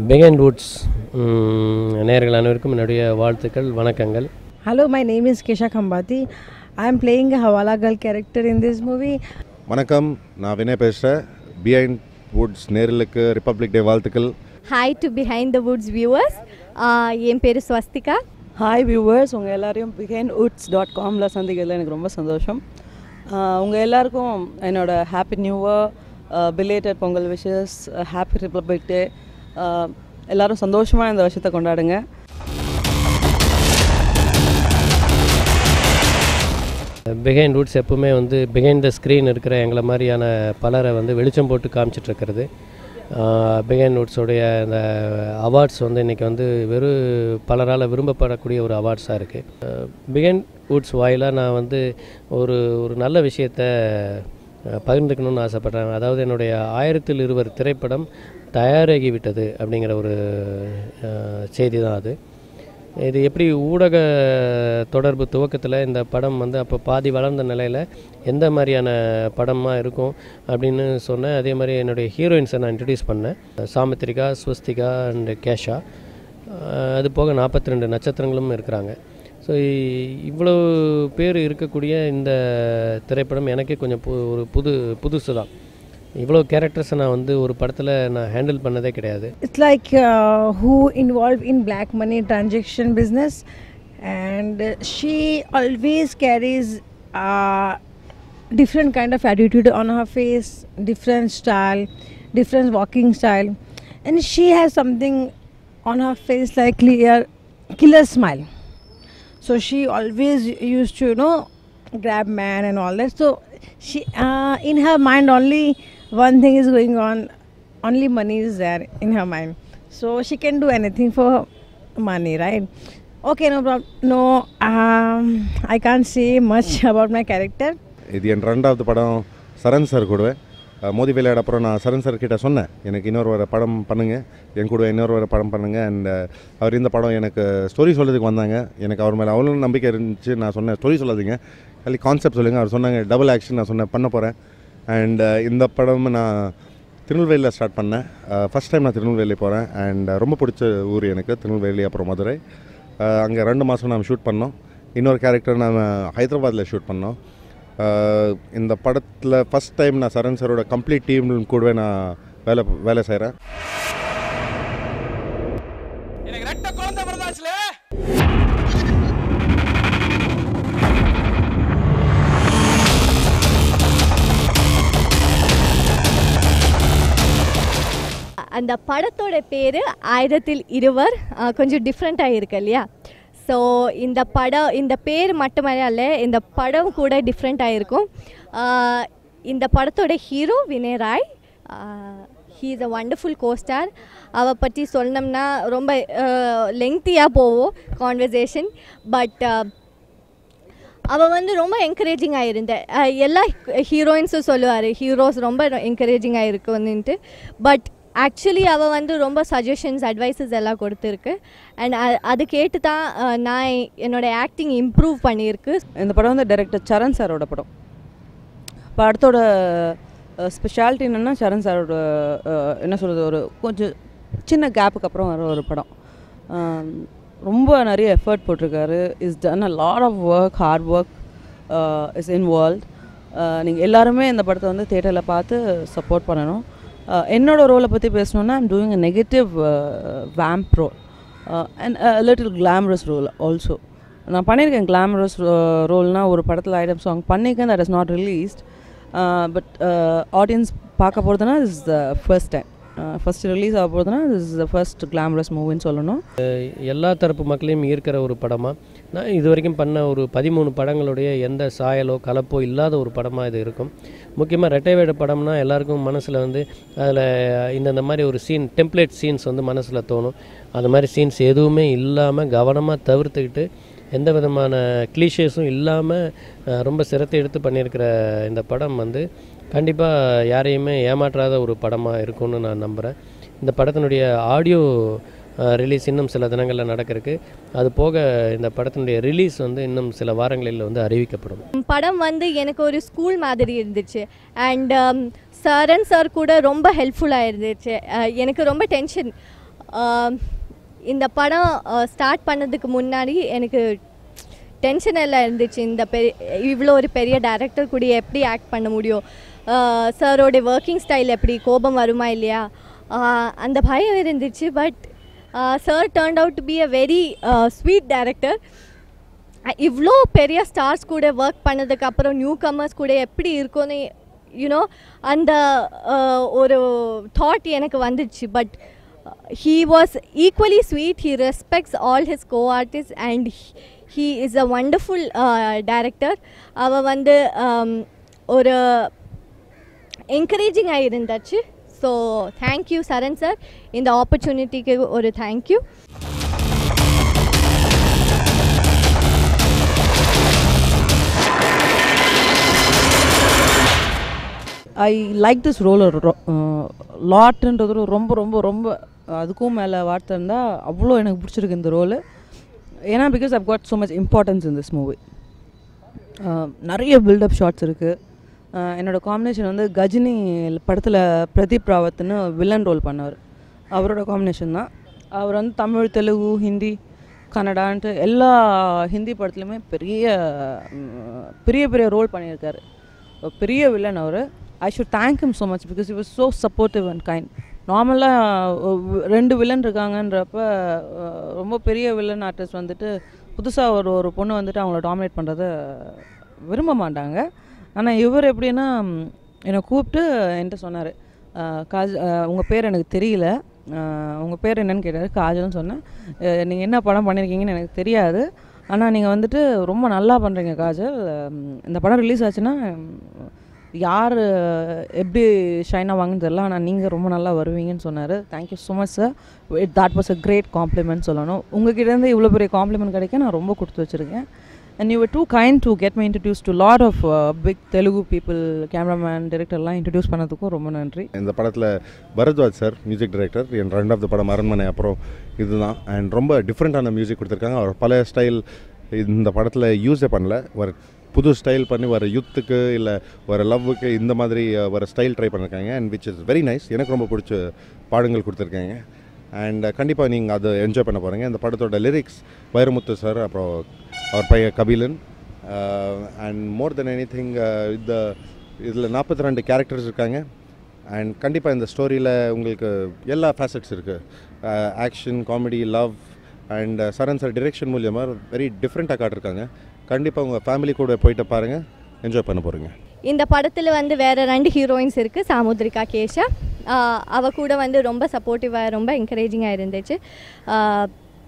பிகைன் roots நேர்கள் அனைவருக்கும் என்னுடைய வாழ்த்துக்கள் வணக்கங்கள் Hello, my name is Kesha Khambati. I am playing a Hawala girl character in this movie. வணக்கம் நான் வினய் பேசுகிறேன் பிஹைண்ட் வுட்ஸ் நேரலுக்கு ரிப்பப்ளிக் டே வாழ்த்துக்கள் hi to behind the woods viewers என் பேர் ஸ்வஸ்திகா ஹாய் வியூவர்ஸ் உங்கள் எல்லாரையும் பிகைன் உட்ஸ் டாட் காமில் சந்திக்கிறதுல எனக்கு ரொம்ப சந்தோஷம் உங்கள் எல்லாருக்கும் என்னோட happy new year belated Pongal wishes happy republic day எல்லாரும் சந்தோஷமாக இந்த வருஷத்தை கொண்டாடுங்க பிகைன் ரூட்ஸ் எப்பவுமே வந்து பிகைன் த ஸ்க்ரீன் இருக்கிற எங்களை மாதிரியான பலரை வந்து வெளிச்சம் போட்டு காமிச்சிட்ருக்கிறது பிகைன் ரூட்ஸோடைய அந்த அவார்ட்ஸ் வந்து இன்றைக்கி வந்து வெறும் பலரால் விரும்பப்படக்கூடிய ஒரு அவார்ட்ஸாக இருக்குது பிகைன் ரூட்ஸ் வாயிலாக நான் வந்து ஒரு ஒரு நல்ல விஷயத்தை அஹ், பகிர்ந்துக்கணும்னு ஆசைப்பட்றேன் அதாவது என்னுடைய ஆயிரத்தில் இருவர் திரைப்படம் தயாராகி விட்டது அப்படிங்கிற ஒரு அஹ், செய்தி தான் அது இது எப்படி ஊடக தொடர்பு துவக்கத்தில் இந்த படம் வந்து அப்போ பாதி வளர்ந்த நிலையில் எந்த மாதிரியான படமாக இருக்கும் அப்படின்னு சொன்னேன் அதே மாதிரி என்னுடைய ஹீரோயின்ஸை நான் இன்ட்ரடியூஸ் பண்ணேன் சாமுத்திரிகா ஸ்வஸ்திகா அண்ட் கேஷா அஹ் அது போக நாற்பத்தி ரெண்டு நட்சத்திரங்களும் இருக்கிறாங்க ஸோ இவ்வளோ பேர் இருக்கக்கூடிய இந்த திரைப்படம் எனக்கே கொஞ்சம் பு ஒரு புது புதுசு தான் இவ்வளோ கேரக்டர்ஸை நான் வந்து ஒரு படத்தில் நான் ஹேண்டில் பண்ணதே கிடையாது It's like uh, who involved in black money transaction business, and uh, she always carries uh, different kind of attitude on her face, different style, different walking style, and she has something on her face like clear killer smile. So she always used to you know grab man and all that. So she uh, in her mind only one thing is going on only money is there in her mind so she can do anything for money right okay no problem no um, i can't say much about my character இது என் ரெண்டாவது படம் சரண் sir கூடவே அஹ், மோதி விளையாட அப்புறம் நான் சரண் sir கிட்ட சொன்னேன் எனக்கு இன்னொரு ஒரு படம் பண்ணுங்க என் கூட இன்னொரு ஒரு படம் பண்ணுங்க அண்ட் அவர் இந்த படம் எனக்கு ஸ்டோரி சொல்கிறதுக்கு வந்தாங்க எனக்கு அவர் மேலே அவ்வளோ நம்பிக்கை இருந்துச்சு நான் சொன்னேன் ஸ்டோரி சொல்லாதீங்க ଖାଲି கான்செப்ட் சொல்லுங்கள் அவர் சொன்னாங்க டபுள் ஆக்ஷன் நான் சொன்னேன் பண்ண போகிறேன் அண்ட் இந்த படம் நான் திருநெல்வேலியில் ஸ்டார்ட் பண்ணேன் ஃபஸ்ட் டைம் நான் திருநெல்வேலி போகிறேன் அண்ட் ரொம்ப பிடிச்ச ஊர் எனக்கு திருநெல்வேலி அப்புறம் மதுரை அங்கே ரெண்டு மாதம் நாம் ஷூட் பண்ணோம் இன்னொரு கேரக்டர் நான் ஹைதராபாத்தில் ஷூட் பண்ணோம் அஹ் இந்த படத்தில் ஃபஸ்ட் டைம் நான் சரண் சாரோட கம்ப்ளீட் டீம் கூடவே நான் வேலை வேலை செய்கிறேன் எனக்கு ரெட்ட குழந்தை பிறந்தாச்சுல அந்த படத்தோட பேர் ஆயிரத்தில் இருவர் அஹ், கொஞ்சம் டிஃப்ரெண்ட்டாக இருக்கு இல்லையா ஸோ இந்த படம் இந்த பேர் மட்டுமல்ல இந்த படம் கூட டிஃப்ரெண்ட்டாக இருக்கும் அஹ், இந்த படத்தோட hero Vinay Rai he is a wonderful costar அவள் பற்றி சொன்னோம்னா ரொம்ப லெங்க்த்தியாக போவோம் கான்வர்சேஷன் பட் அவள் வந்து ரொம்ப என்கரேஜிங்காக இருந்த அஹ் எல்லா ஹீரோயின்ஸும் சொல்லுவார் ஹீரோஸ் ரொம்ப என்கரேஜிங்காக இருக்குன்னுட்டு பட் ஆக்சுவலி அவள் வந்து ரொம்ப சஜஷன்ஸ் அட்வைசஸ் எல்லாம் கொடுத்துருக்கு அண்ட் அது கேட்டு தான் அஹ், நான் என்னோட ஆக்டிங் இம்ப்ரூவ் பண்ணியிருக்கு இந்த படம் வந்து டைரக்டர் சரண் சாரோட படம் படத்தோட ஸ்பெஷாலிட்டி என்னென்னா சரண் சாரோட அஹ், என்ன சொல்கிறது ஒரு கொஞ்சம் சின்ன கேப்புக்கு அப்புறம் வர ஒரு படம் ஆம், ரொம்ப நிறைய எஃபர்ட் போட்டிருக்காரு is done a lot of work hard work is involve நீங்கள் எல்லாருமே இந்த படத்தை வந்து தேட்டரில் பார்த்து சப்போர்ட் பண்ணணும் அஹ், என்னோட ரோலை பற்றி பேசணுன்னா I'm doing a negative vamp role and little glamorous role also நான் பண்ணியிருக்கேன் கிளாமரஸ் ரோல்னால் ஒரு படத்தில் ஐட்டம் சாங் பண்ணியிருக்கேன் that is not released but audience பார்க்க போகிறதுனா is the first time first release ஆக போகிறதுனா இஸ் த ஃபர்ஸ்ட் கிளாமரஸ் மூவின்னு சொல்லணும் எல்லா தரப்பு மக்களையும் ஈர்க்கிற ஒரு படமாக நான் இது வரைக்கும் பண்ண ஒரு பதிமூணு படங்களுடைய எந்த சாயலோ கலப்போ இல்லாத ஒரு படமாக இது இருக்கும் முக்கியமாக ரெட்டை வேட படம்னா எல்லாருக்கும் மனசில் வந்து அதில் இந்தந்த மாதிரி ஒரு சீன் டெம்ப்ளேட் சீன்ஸ் வந்து மனசில் தோணும் அந்த மாதிரி சீன்ஸ் எதுவுமே இல்லாமல் கவனமாக தவிர்த்துக்கிட்டு எந்த விதமான கிளீஷேஸும் இல்லாமல் ரொம்ப சிரத்தை எடுத்து பண்ணியிருக்கிற இந்த படம் வந்து கண்டிப்பாக யாரையுமே ஏமாற்றாத ஒரு படமாக இருக்கும்னு நான் நம்புகிறேன் இந்த படத்தினுடைய ஆடியோ ரிலீஸ் இன்னும் சில தினங்களில் நடக்கிறதுக்கு அது போக இந்த படத்தினுடைய ரிலீஸ் வந்து இன்னும் சில வாரங்களில் வந்து அறிவிக்கப்படும் படம் வந்து எனக்கு ஒரு ஸ்கூல் மாதிரி இருந்துச்சு அண்ட் சரண் சார் கூட ரொம்ப ஹெல்ப்ஃபுல்லாக இருந்துச்சு அஹ் எனக்கு ரொம்ப டென்ஷன் ஆம், இந்த படம் ஸ்டார்ட் பண்ணதுக்கு முன்னாடி எனக்கு டென்ஷன் எல்லாம் இருந்துச்சு இந்த பெரிய இவ்வளோ ஒரு பெரிய டேரக்டர் கூட எப்படி ஆக்ட் பண்ண முடியும் சாரோடைய ஒர்க்கிங் ஸ்டைல் எப்படி கோபம் வருமா இல்லையா ஆஹ் அந்த பயம் இருந்துச்சு but sir turn out to be a very sweet director இவ்வளோ பெரிய ஸ்டார்ஸ் கூட ஒர்க் பண்ணதுக்கு அப்புறம் நியூ கமர்ஸ் கூட எப்படி இருக்கும்னு யூனோ அந்த uh, ஒரு தாட் எனக்கு வந்துச்சு but he was equally sweet he respects all his co artist and he is a wonderful director அவள் வந்து um, ஒரு என்கரேஜிங்காக இருந்தாச்சு ஸோ தேங்க்யூ சரண் சார் இந்த ஆப்பர்ச்சுனிட்டிக்கு ஒரு thank you I like this role லாட்ன்றது ரொம்ப ரொம்ப ரொம்ப அதுக்கும் மேலே வார்த்தை இருந்தால் அவ்வளோ எனக்கு பிடிச்சிருக்கு இந்த ரோலு ஏன்னா because I've got so much importance in this movie நிறைய பில்டப் ஷாட்ஸ் இருக்குது என்னோட காம்பினேஷன் வந்து கஜினி படத்தில் பிரதீப் ராவத்னு வில்லன் ரோல் பண்ணவர் அவரோட காம்பினேஷன் தான் அவர் வந்து தமிழ் தெலுங்கு ஹிந்தி கன்னடான்ட்டு எல்லா ஹிந்தி படத்துலையுமே பெரிய ம், பெரிய பெரிய ரோல் பண்ணியிருக்காரு ஒரு பெரிய வில்லன் அவர் I should thank him so much because he was so supportive and kind நார்மலாக ரெண்டு வில்லன் இருக்காங்கன்றப்ப அஹ், ரொம்ப பெரிய வில்லன் ஆர்டிஸ்ட் வந்துட்டு புதுசாக ஒரு ஒரு பொண்ணு வந்துட்டு அவங்கள டாமினேட் பண்ணுறத விரும்ப மாட்டாங்க ஆனால் இவர் எப்படின்னா ம், என்னை கூப்பிட்டு என்கிட்ட சொன்னார் காஜ் உங்கள் பேர் எனக்கு தெரியல உங்கள் பேர் என்னன்னு கேட்டார் காஜல்னு சொன்னேன் நீங்கள் என்ன படம் பண்ணியிருக்கீங்கன்னு எனக்கு தெரியாது ஆனால் நீங்கள் வந்துட்டு ரொம்ப நல்லா பண்ணுறீங்க காஜல் ம், இந்த படம் ரிலீஸ் ஆச்சுன்னா ம், யார் எப்படி ஷைன் ஆவாங்கன்னு தெரியல ஆனால் நீங்கள் ரொம்ப நல்லா வருவீங்கன்னு சொன்னார் thank you so much sir it that was a great compliment சொல்லணும் உங்ககிட்டேருந்து இவ்வளோ பெரிய காம்ப்ளிமெண்ட் கிடைக்க நான் ரொம்ப கொடுத்து வச்சுருக்கேன் and you too kind to get my introduce to lot of big Telugu people cameraman டிரெக்டர்லாம் இன்ட்ரடியூஸ் பண்ணதுக்கும் ரொம்ப நன்றி இந்த படத்தில் பரத்வாஜ் சார் மியூசிக் டைரக்டர் என் ரெண்ட் ஆஃப் த படம் அரண்மனை அப்புறம் இதுதான் அண்ட் ரொம்ப டிஃப்ரெண்ட்டான மியூசிக் கொடுத்துருக்காங்க அவர் பல ஸ்டைல் இந்த படத்தில் யூஸே பண்ணல ஒரு புது ஸ்டைல் பண்ணி வர யூத்துக்கு இல்லை வர லவ்வுக்கு இந்த மாதிரி அஹ், வர ஸ்டைல் ட்ரை பண்ணியிருக்காங்க and which is very nice எனக்கு ரொம்ப பிடிச்ச பாடங்கள் கொடுத்துருக்காங்க அண்ட் கண்டிப்பாக நீங்கள் அதை என்ஜாய் பண்ண போகிறீங்க இந்த படத்தோட லிரிக்ஸ் வைரமுத்து சார் அப்புறம் அவர் பையன் Kabilan and more then anything இந்த இதில் நாற்பத்தி ரெண்டு கேரக்டர்ஸ் இருக்காங்க அண்ட் கண்டிப்பாக இந்த ஸ்டோரியில் உங்களுக்கு எல்லா ஃபேசட்ஸ் இருக்குது action comedy love and Charan sir direction மூலியமாக வெரி டிஃப்ரெண்ட்டாக காட்டிருக்காங்க கண்டிப்பாக உங்கள் ஃபேமிலி கூட போயிட்டு பாருங்கள் என்ஜாய் பண்ண போகிறீங்க இந்த படத்தில் வந்து வேறு ரெண்டு ஹீரோயின்ஸ் இருக்குது சாமுத்ரிகா கேஷா ஆஹ் அவ கூட வந்து ரொம்ப சப்போர்ட்டிவாக ரொம்ப என்கரேஜிங்காக இருந்துச்சு ஆஹ்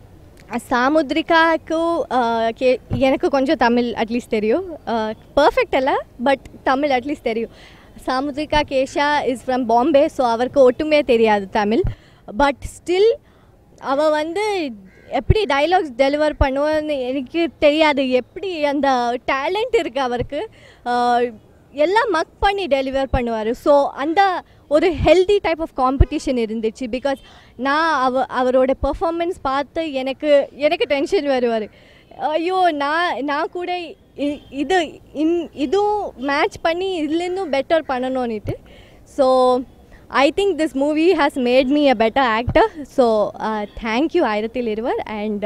சாமுத்ரிகாக்கும் ஆஹ் கே எனக்கு கொஞ்சம் தமிழ் அட்லீஸ்ட் தெரியும் பர்ஃபெக்ட் அல்ல பட் தமிழ் அட்லீஸ்ட் தெரியும் Samudrika Kesha is from Bombay so அவருக்கு ஒட்டுமே தெரியாது தமிழ் பட் ஸ்டில் அவள் வந்து எப்படி டைலாக்ஸ் டெலிவர் பண்ணுவான்னு எனக்கு தெரியாது எப்படி அந்த டேலண்ட் இருக்குது அவருக்கு ஆஹ் எல்லாம் மக் பண்ணி டெலிவர் பண்ணுவார் ஸோ அந்த ஒரு ஹெல்தி டைப் ஆஃப் காம்படிஷன் இருந்துச்சு பிகாஸ் நான் அவ அவரோட பெர்ஃபார்மன்ஸ் பார்த்து எனக்கு எனக்கு டென்ஷன் வருவார் ஐயோ நான் நான் கூட இ- இது இன் இதுவும் மேட்ச் பண்ணி இதுலேருந்தும் பெட்டர் பண்ணணும்னுட்டு so I think this movie has made me a better actor so thank you Aayirathil Iruvar and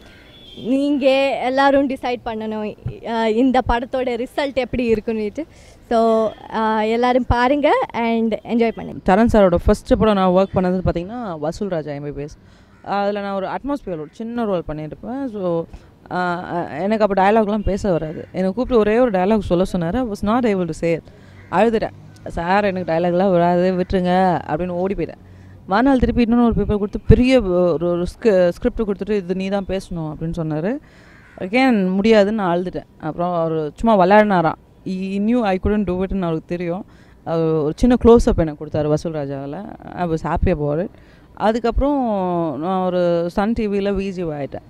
நீங்கள் எல்லாரும் டிசைட் பண்ணணும் uh, இந்த படத்தோட ரிசல்ட் எப்படி இருக்குன்னுட்டு ஸோ எல்லாரும் பாருங்கள் அண்ட் என்ஜாய் பண்ணுங்க தரன் சாரோட ஃபஸ்ட்டு படம் நான் ஒர்க் பண்ணது பார்த்தீங்கன்னா வசூல் ராஜா எம்பிபிஎஸ் அதில் நான் ஒரு அட்மாஸ்பியர் ஒரு சின்ன ரோல் பண்ணியிருப்பேன் ஸோ எனக்கு அப்போ டயலாக்லாம் பேச வராது என்னை கூப்பிட்டு ஒரே ஒரு டயலாக் சொல்ல சொன்னார் was not able to share அழுதுட்டேன் சார் எனக்கு டயலாக்லாம் வராது விட்டுருங்க அப்படின்னு ஓடி போயிட்டேன் மறுநாள் திருப்பி இன்னொன்று ஒரு பேப்பர் கொடுத்து பெரிய ஒரு ஒரு ஸ்கிரிப்ட் கொடுத்துட்டு இது நீ தான் பேசணும் அப்படின்னு சொன்னார் அகேன் முடியாதுன்னு நான் அழுதுட்டேன் அப்புறம் அவர் சும்மா விளையாடினாராம் நியூ ஐ குடன் டூ இட்னு அவருக்கு தெரியும் அவர் ஒரு சின்ன க்ளோஸ்அப் எனக்கு கொடுத்தாரு வசூல் ராஜாவில் I was happy about it அதுக்கப்புறம் நான் ஒரு சன் டிவியில் விஜிவ் ஆகிட்டேன்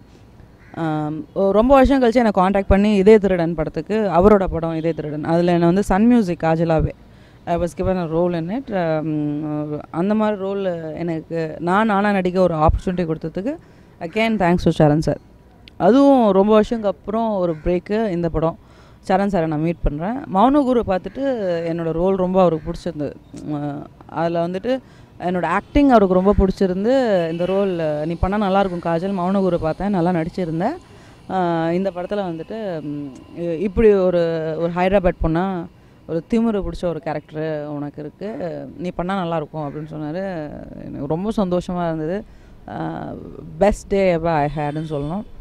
ரொம்ப வருஷம் கழிச்சு என்னை காண்டாக்ட் பண்ணி இதே திருடன் படத்துக்கு அவரோட படம் இதே திருடன் அதில் என்னை வந்து சன் மியூசிக் காஜலாவே I was given a role in it அந்த மாதிரி ரோல் எனக்கு நான் நானாக நடிக்க ஒரு ஆப்பர்ச்சுனிட்டி கொடுத்ததுக்கு again thanks to Charan sir அதுவும் ரொம்ப வருஷங்க அப்புறம் ஒரு பிரேக்கு இந்த படம் சரண் சாரை நான் மீட் பண்ணுறேன் மௌனகுரு பார்த்துட்டு என்னோட ரோல் ரொம்ப அவருக்கு பிடிச்சிருந்தது அதில் வந்துட்டு என்னோட ஆக்டிங் அவருக்கு ரொம்ப பிடிச்சிருந்து இந்த ரோல் நீ பண்ணால் நல்லாயிருக்கும் காஜல் மௌனகுரு பார்த்தேன் நல்லா நடிச்சிருந்தேன் ஆஹ் இந்த படத்தில் வந்துட்டு ம், இ- இப்படி ஒரு ஒரு ஹைதராபாத் பொண்ணாக ஒரு திமிரு பிடிச்ச ஒரு கேரக்டரு உனக்கு இருக்குது நீ பண்ணால் நல்லாயிருக்கும் அப்படின்னு சொன்னார் எனக்கு ரொம்ப சந்தோஷமாக இருந்தது பெஸ்ட் டே எவர் ஐ ஹேடுன்னு சொல்லணும்